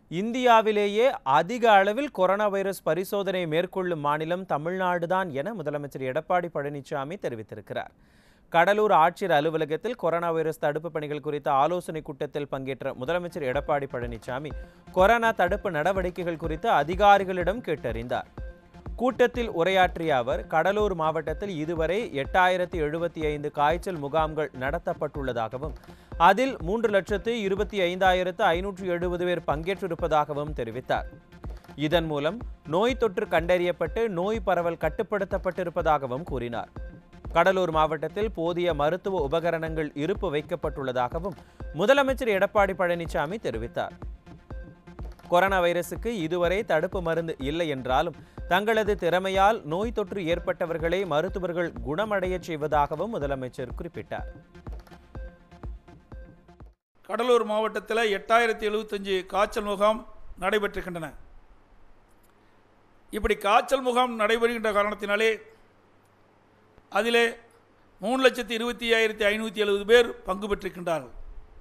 இந்தியாவிலேயே அதிக அளவில் கொரோனா வைரஸ் பரிசோதனை மேற்கொள்ளும் மாநிலம் தமிழ்நாடுதான் என முதலமைச்சர் எடப்பாடி பழனிசாமி தெரிவித்திருக்கிறார் கடலூர் ஆட்சியர் அலுவலகத்தில் கொரோனா வைரஸ் தடுப்பு பணிகள் குறித்த ஆலோசனை கூட்டத்தில் பங்கேற்ற முதலமைச்சர் எடப்பாடி பழனிசாமி கொரோனா தடுப்பு நடவடிக்கைகள் குறித்து அதிகாரிகளிடம் கேட்டறிந்தார் கூட்டத்தில் உரையாற்றிய அவர் கடலூர் மாவட்டத்தில் இதுவரை எட்டாயிரத்தி எழுபத்தி ஐந்து காய்ச்சல் முகாம்கள் நடத்தப்பட்டுள்ளதாகவும் அதில் மூன்று லட்சத்து இருபத்தி ஐந்தாயிரத்து ஐநூற்று எழுபது பேர் பங்கேற்றிருப்பதாகவும் தெரிவித்தார் இதன் மூலம் நோய் தொற்று கண்டறியப்பட்டு நோய் பரவல் கட்டுப்படுத்தப்பட்டிருப்பதாகவும் கூறினார் கடலூர் மாவட்டத்தில் போதிய மருத்துவ உபகரணங்கள் இருப்பு வைக்கப்பட்டுள்ளதாகவும் முதலமைச்சர் எடப்பாடி பழனிசாமி தெரிவித்தார் கொரோனா வைரசுக்கு இதுவரை தடுப்பு மருந்து இல்லை என்றாலும் தங்களது திறமையால் நோய் தொற்று ஏற்பட்டவர்களை மருத்துவர்கள் குணமடையச் செய்வதாகவும் முதலமைச்சர் குறிப்பிட்டார் கடலூர் மாவட்டத்தில் எட்டாயிரத்தி எழுபத்தஞ்சு காய்ச்சல் முகாம் நடைபெற்றிருக்கின்றன இப்படி காய்ச்சல் முகாம் நடைபெறுகின்ற காரணத்தினாலே அதிலே மூணு லட்சத்தி இருபத்தி ஐயாயிரத்தி ஐநூற்றி எழுபது பேர் பங்கு பெற்றிருக்கின்றார்கள்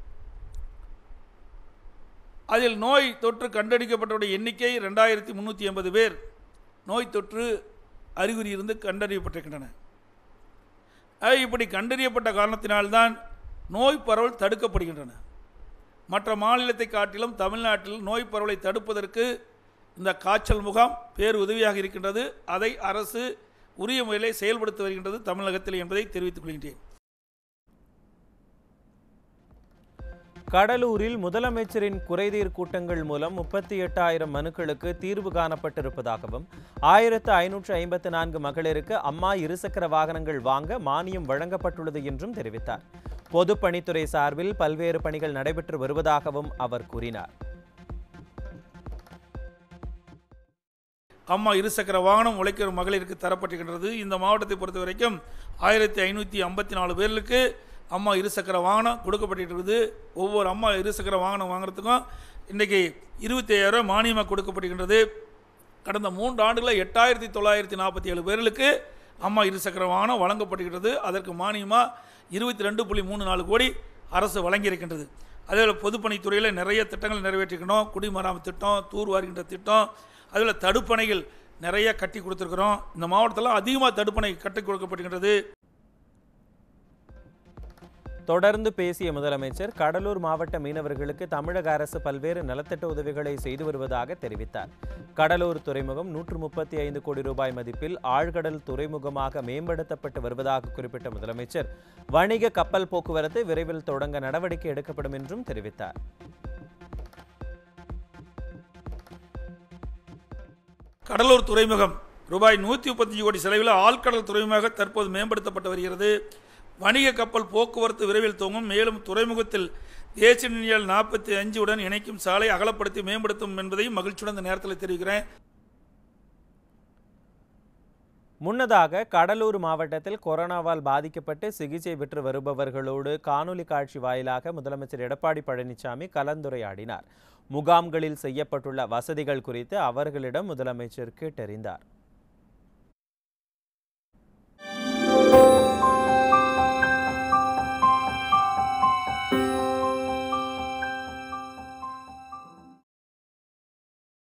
அதில் நோய் தொற்று கண்டறிக்கப்பட்டவருடைய எண்ணிக்கை ரெண்டாயிரத்தி முந்நூற்றி எண்பது பேர் நோய் தொற்று அறிகுறி இருந்து கண்டறியப்பட்டிருக்கின்றன ஆக இப்படி கண்டறியப்பட்ட காரணத்தினால்தான் நோய் பரவல் தடுக்கப்படுகின்றன மற்ற மாநிலத்தை காட்டிலும் தமிழ்நாட்டில் நோய் பரவலை தடுப்பதற்கு இந்த காய்ச்சல் முகாம் பேர் உதவியாக இருக்கின்றது அதை அரசு உரிய முறையிலே செயல்படுத்தி வருகின்றது தமிழகத்தில் என்பதை தெரிவித்துக் கொள்கின்றேன் கடலூரில் முதலமைச்சரின் குறைதீர் கூட்டங்கள் மூலம் முப்பத்தி எட்டாயிரம் மனுக்களுக்கு தீர்வு காணப்பட்டிருப்பதாகவும் ஆயிரத்து ஐநூற்று ஐம்பத்து நான்கு மகளிருக்கு அம்மா இருசக்கர வாகனங்கள் வாங்க மானியம் வழங்கப்பட்டுள்ளது என்றும் தெரிவித்தார் பொதுப்பணித்துறை சார்பில் பல்வேறு பணிகள் நடைபெற்று வருவதாகவும் அவர் கூறினார் அம்மா இருசக்கர வாகனம் உழைக்கிற மகளிருக்கு தரப்பட்டிருக்கின்றது இந்த மாவட்டத்தை பொறுத்த வரைக்கும் ஆயிரத்தி ஐநூற்றி ஐம்பத்தி நாலு பேர்களுக்கு அம்மா இருசக்கர வாகனம் கொடுக்கப்பட்டிருக்கிறது ஒவ்வொரு அம்மா இருசக்கர வாகனம் வாங்குறதுக்கும் இன்றைக்கி இருபத்தி ஐயாயிரம் மானியமாக கொடுக்கப்படுகின்றது கடந்த மூன்று ஆண்டுகளில் எட்டாயிரத்தி தொள்ளாயிரத்தி நாற்பத்தி ஏழு பேர்களுக்கு அம்மா இருசக்கர வாகனம் வழங்கப்படுகிறது அதற்கு மானியமாக இருபத்தி ரெண்டு புள்ளி மூணு நாலு கோடி அரசு வழங்கியிருக்கின்றது அதேபோல் பொதுப்பணித்துறையில் நிறைய திட்டங்கள் நிறைவேற்றிக்கணும் குடிமராமத்து திட்டம் தூர் வாருகின்ற திட்டம் அதில் தடுப்பணைகள் நிறைய கட்டி கொடுத்துருக்குறோம் இந்த மாவட்டத்தில் அதிகமாக தடுப்பணை கட்டி கொடுக்கப்பட்டிருக்கின்றது தொடர்ந்து பேசிய முதலமைச்சர் கடலூர் மாவட்ட மீனவர்களுக்கு தமிழக அரசு பல்வேறு நலத்திட்ட உதவிகளை செய்து வருவதாக தெரிவித்தார் கடலூர் துறைமுகம் நூற்று முப்பத்தி ஐந்து கோடி ரூபாய் மதிப்பில் ஆழ்கடல் துறைமுகமாக மேம்படுத்தப்பட்டு வருவதாக குறிப்பிட்ட முதலமைச்சர் வணிக கப்பல் போக்குவரத்து விரைவில் தொடங்க நடவடிக்கை எடுக்கப்படும் என்றும் தெரிவித்தார் கடலூர் துறைமுகம் ரூபாய் நூற்றி முப்பத்தஞ்சு கோடி செலவில் ஆழ்கடல் துறைமுகமாக தற்போது மேம்படுத்தப்பட்டு வருகிறது வணிக கப்பல் போக்குவரத்து விரைவில் துவங்கும் மேலும் துறைமுகத்தில் தேசிய நெடுஞ்சாலை நாற்பத்தி அஞ்சு உடன் இணைக்கும் சாலை அகலப்படுத்தி மேம்படுத்தும் என்பதையும் மகிழ்ச்சியுடன் இந்த நேரத்தில் தெரிவிக்கிறேன் முன்னதாக கடலூர் மாவட்டத்தில் கொரோனாவால் பாதிக்கப்பட்டு சிகிச்சை பெற்று வருபவர்களோடு காணொலி காட்சி வாயிலாக முதலமைச்சர் எடப்பாடி பழனிசாமி கலந்துரையாடினார் முகாம்களில் செய்யப்பட்டுள்ள வசதிகள் குறித்து அவர்களிடம் முதலமைச்சர் கேட்டறிந்தார்